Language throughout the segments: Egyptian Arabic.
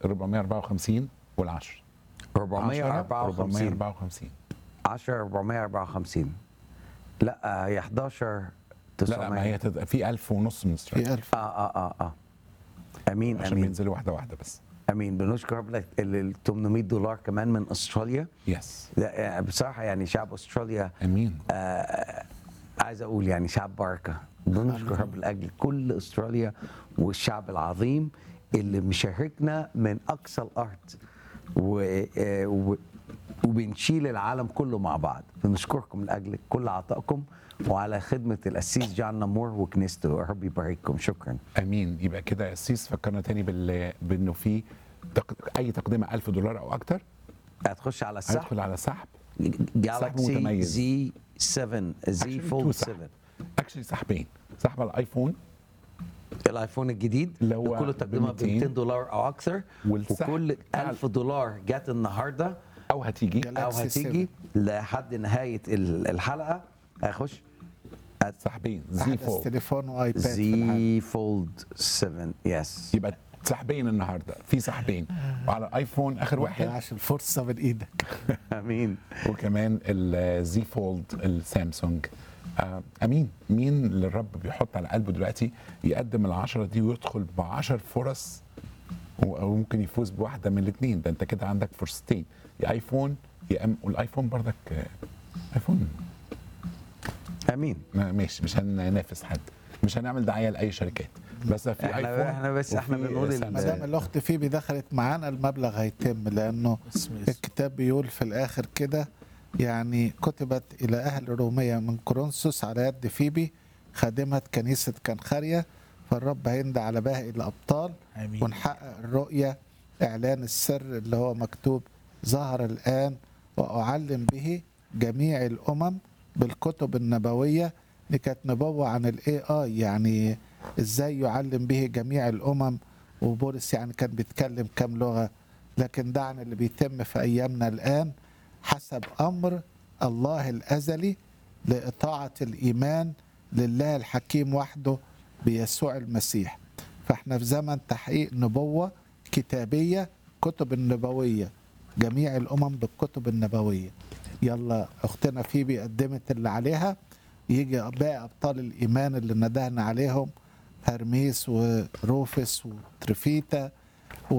454 وال10 454 454 10 454 لا هي 11 لا لا ما 900 هي تبقى في 1000 ونص من استراليا في 1000 اه اه اه اه امين عشان امين بينزلوا واحده واحده بس امين بنشكر ربنا ال 800 دولار كمان من استراليا يس لا يعني بصراحه يعني شعب استراليا امين آه عايز اقول يعني شعب بركه بنشكر رب لاجل كل استراليا والشعب العظيم اللي مشاركنا من اقصى الارض و... آه، و... وبنشيل العالم كله مع بعض بنشكركم لاجل كل عطائكم وعلى خدمه القسيس جان نمور وكنيسته رب يبارككم شكرا امين يبقى كده يا قسيس فكرنا تاني بال... بانه في تق... اي تقدمه 1000 دولار او اكتر هتخش على السحب هيدخل على سحب جالكسي متميز. زي 7 زي فولد 7 اكشلي سحبين سحب على الايفون الايفون الجديد اللي هو كله تقديمها ب 200 200 دولار او اكثر والسحب وكل بتاع 1000 دولار جت النهارده او هتيجي جل- او Galaxy هتيجي لحد نهايه ال- الحلقه هيخش سحبين زي احدث فوق تليفون وايباد في العالم. زي فولد 7 يس يبقى سحبين النهارده في سحبين وعلى الايفون اخر واحد عشان الفرصه من ايدك امين وكمان الزي فولد السامسونج آه، امين مين اللي الرب بيحط على قلبه دلوقتي يقدم العشرة دي ويدخل بعشر فرص و- وممكن يفوز بواحده من الاثنين ده انت كده عندك فرصتين يا ايفون يا أم... والايفون برضك آه، ايفون امين ما- ماشي مش هننافس حد مش هنعمل دعايه لاي شركات بس في إحنا- ايفون إحنا بس- إحنا وفي بنقول ال- ما سامسونج. دام الاخت فيبي دخلت معانا المبلغ هيتم لانه الكتاب بيقول في الاخر كده يعني كتبت الى اهل روميا من كورنثوس على يد فيبي خادمه كنيسه كنخاريا فالرب هيندى على باقي الابطال آمين. ونحقق الرؤيه اعلان السر اللي هو مكتوب ظهر الان واعلم به جميع الامم بالكتب النبويه دي كانت نبوه عن الاي اي يعني ازاي يعلم به جميع الامم وبولس يعني كان بيتكلم كام لغه لكن ده عن اللي بيتم في ايامنا الان حسب امر الله الازلي لاطاعه الايمان لله الحكيم وحده بيسوع المسيح فاحنا في زمن تحقيق نبوه كتابيه كتب النبويه جميع الامم بالكتب النبويه يلا اختنا فيبي قدمت اللي عليها يجي باقي ابطال الايمان اللي ندهنا عليهم هرميس وروفس وترفيتا و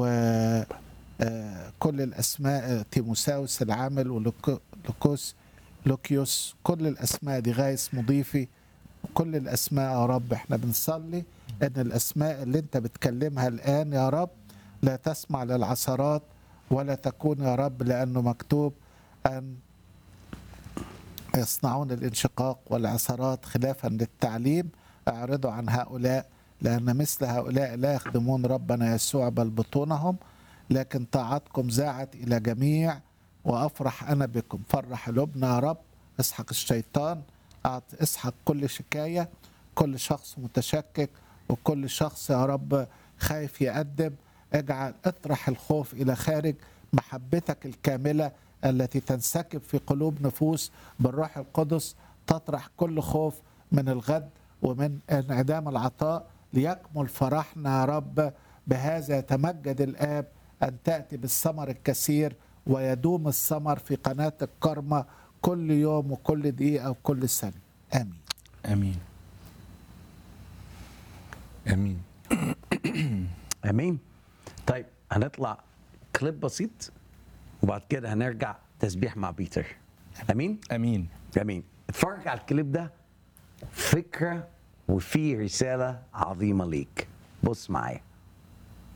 آه، كل الاسماء آه، تيموساوس العامل ولوكوس لوكيوس كل الاسماء دي غايس مضيفي كل الاسماء يا رب احنا بنصلي ان الاسماء اللي انت بتكلمها الان يا رب لا تسمع للعثرات ولا تكون يا رب لانه مكتوب ان يصنعون الانشقاق والعثرات خلافا للتعليم اعرضوا عن هؤلاء لان مثل هؤلاء لا يخدمون ربنا يسوع بل بطونهم لكن طاعتكم زاعت الى جميع وافرح انا بكم فرح قلوبنا يا رب اسحق الشيطان أعط- اسحق كل شكايه كل شخص متشكك وكل شخص يا رب خايف يقدم اجعل اطرح الخوف الى خارج محبتك الكامله التي تنسكب في قلوب نفوس بالروح القدس تطرح كل خوف من الغد ومن انعدام العطاء ليكمل فرحنا يا رب بهذا يتمجد الاب ان تاتي بالثمر الكثير ويدوم الثمر في قناه الكرمه كل يوم وكل دقيقه وكل سنه امين امين امين امين طيب هنطلع كليب بسيط وبعد كده هنرجع تسبيح مع بيتر امين امين امين اتفرج على الكليب ده فكره وفيه رساله عظيمه ليك بص معايا